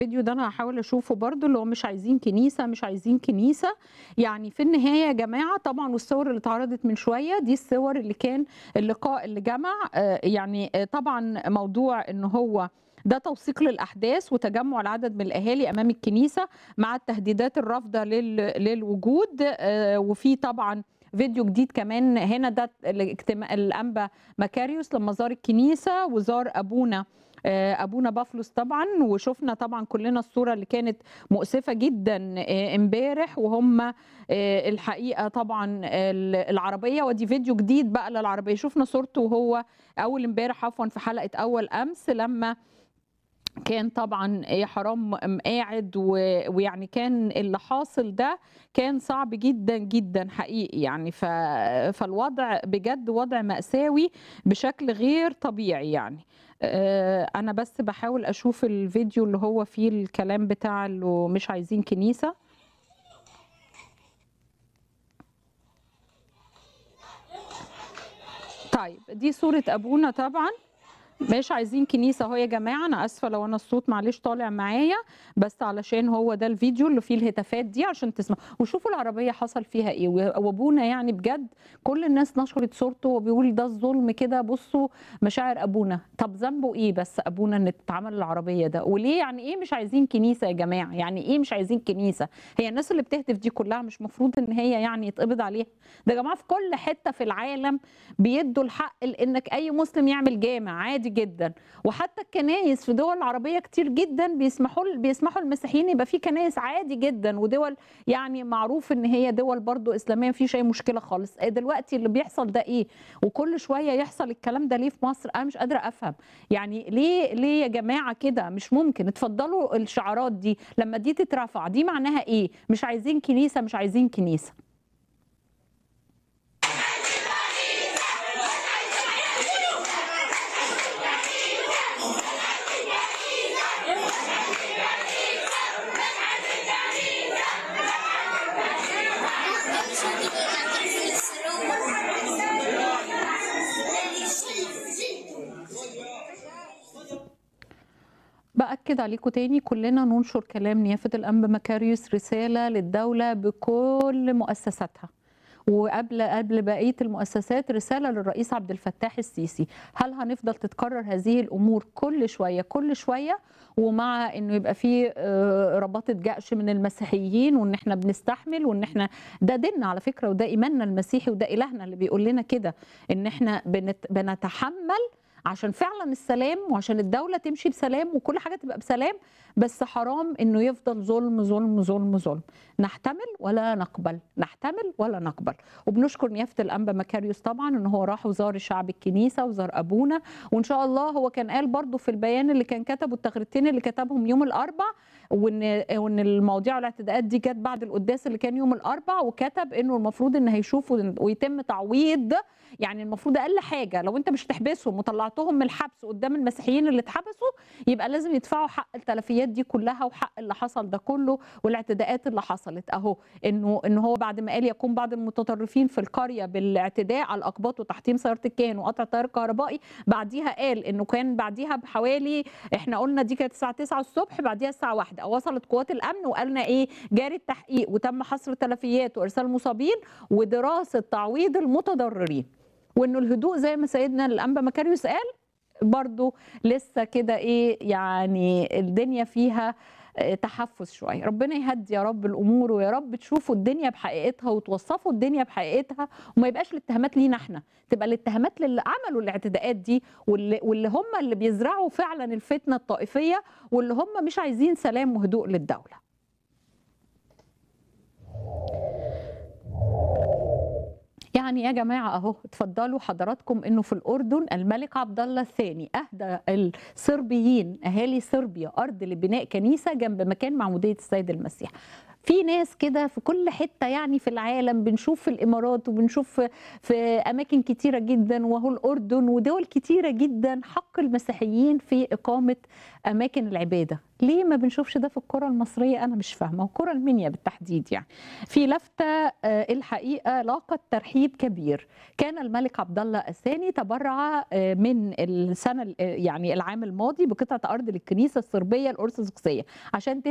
الفيديو ده أنا هاحاول أشوفه برضه، اللي هو مش عايزين كنيسة، مش عايزين كنيسة، يعني في النهاية يا جماعة طبعًا والصور اللي اتعرضت من شوية دي الصور اللي كان اللقاء اللي جمع آآ يعني آآ طبعًا موضوع إن هو ده توثيق للأحداث وتجمُّع العدد من الأهالي أمام الكنيسة مع التهديدات الرافضة لل للوجود آآ وفي طبعًا فيديو جديد كمان هنا ده الاجتماع الأنبا مكاريوس لمّا زار الكنيسة وزار أبونا آآ أبونا بافلوس طبعًا، وشُفنا طبعًا كُلّنا الصورة اللي كانت مؤسفة جدًا آآ امبارح وهُم آآ الحقيقة طبعًا ال العربية وأدي فيديو جديد بقى للعربية، شُفنا صورته وهو أول امبارح عفوًا في حلقة أول أمس لمّا كان طبعًا يا حرام م قاعد و ويعني كان اللي حاصل ده كان صعب جدًا، جدًا حقيقي يعني ف فالوضع بجد وضع مأساوي بشكل غير طبيعي يعني. آآ أنا بس باحاول أشوف الفيديو اللي هو فيه الكلام بتاع اللي مش عايزين كنيسة. طيب دي صورة أبونا طبعًا، مش عايزين كنيسة أهو يا جماعة، أنا آسفة لو أنا الصوت معلش طالع معايا، بس علشان هو ده الفيديو اللي فيه الهتافات دي عشان تسمعوا وشوفوا العربية حصل فيها إيه، و وأبونا يعني بجد كل الناس نشرت صورته وبيقول ده الظلم كده بُصّوا مشاعر أبونا، طب ذنبه إيه بس أبونا إن تتعمل العربية ده، وليه يعني إيه مش عايزين كنيسة يا جماعة، يعني إيه مش عايزين كنيسة؟ هي الناس اللي بتهتف دي كلّها مش مفروض إن هي يعني يتقبض عليها؟ ده يا جماعة في كل حتة في العالم بيدّوا الحق لإنك أي مسلم يعمل جامع عادي جدًا، وحتى الكنايس في دول عربية كتير جدًا بيسمحوا ل بيسمحوا للمسيحيين يبقى في كنايس عادي جدًا، ودول يعني معروف إن هي دول برضه إسلامية ما فيش أي مشكلة خالص، آآ دلوقتي اللي بيحصل ده إيه؟ وكل شوية يحصل الكلام ده ليه في مصر؟ أنا مش قادرة أفهم، يعني ليه ليه يا جماعة كده؟ مش ممكن، اتفضلوا الشعارات دي لمّا دي تترفع دي معناها إيه؟ مش عايزين كنيسة، مش عايزين كنيسة. بأكد عليكم تاني كلنا ننشر كلام نيافة الأنبا مكاريوس رسالة للدولة بكل مؤسساتها. وقبل قبل بقية المؤسسات رسالة للرئيس عبد الفتاح السيسي، هل هنفضل تتكرر هذه الأمور كل شوية، كل شوية ومع إنه يبقى في آآ رباطة جأش من المسيحيين وإن إحنا بنستحمل وإن إحنا ده ديننا على فكرة وده إيماننا المسيحي وده إلهنا اللي بيقول لنا كده، إن إحنا بنت بنتحمّل عشان فعلًا السلام وعشان الدولة تمشي بسلام وكل حاجة تبقى بسلام، بس حرام إنه يفضل ظلم، ظلم، ظلم، ظلم. نحتمل ولا نقبل، نحتمل ولا نقبل. وبنشكر نيافة الأنبا مكاريوس طبعًا إن هو راح وزار شعب الكنيسة وزار أبونا، وإن شاء الله هو كان قال برضه في البيان اللي كان كتبه التغريدتين اللي كتبهم يوم الأربع وإن وإن المواضيع والاعتداءات دي جات بعد القداس اللي كان يوم الأربع، وكتب إنه المفروض إن هيشوفوا ويتم تعويض يعني المفروض أقل حاجة لو أنت مش هتحبسهم وطلعتهم من الحبس قدام المسيحيين اللي اتحبسوا، يبقى لازم يدفعوا حق التلفيات دي كلها وحق اللي حصل ده كله والاعتداءات اللي حصلت أهو، إنه إن هو بعد ما قال يقوم بعض المتطرفين في القرية بالاعتداء على الأقباط وتحطيم سيارة الكاهن وقطع التيار الكهربائي، بعديها قال إنه كان بعديها بحوالي إحنا قلنا دي كانت الساعة 09:00 ص بعديها الساعة 13:00 وصلت قوات الأمن وقالنا إيه جاري التحقيق وتم حصر تلفيات وإرسال مصابين ودراسة تعويض المتضررين. وإنه الهدوء زي ما سيدنا الأنبا مكاريوس قال برضه لسه كده إيه يعني الدنيا فيها آآ تحفُّز شوية، ربنا يهدّي يا رب الأمور ويا رب تشوفوا الدنيا بحقيقتها وتوصّفوا الدنيا بحقيقتها وما يبقاش الاتهامات لينا إحنا، تبقى الاتهامات للي عملوا الاعتداءات دي واللي واللي هم اللي بيزرعوا فعلًا الفتنة الطائفية واللي هم مش عايزين سلام وهدوء للدولة. يعني يا جماعة أهو اتفضلوا حضراتكم إنه في الأردن الملك عبد الله الثاني أهدى الصربيين أهالي صربيا أرض لبناء كنيسة جنب مكان معمودية السيد المسيح. في ناس كده في كل حته يعني في العالم بنشوف في الامارات وبنشوف في اماكن كتيره جدا وهو الاردن ودول كتيره جدا حق المسيحيين في اقامه اماكن العباده ليه ما بنشوفش ده في الكره المصريه انا مش فاهمه والكره المنيا بالتحديد يعني في لفته الحقيقه لاقت ترحيب كبير كان الملك عبد الله الثاني تبرع من السنه يعني العام الماضي بقطعه ارض للكنيسه الصربيه الارثوذكسيه عشان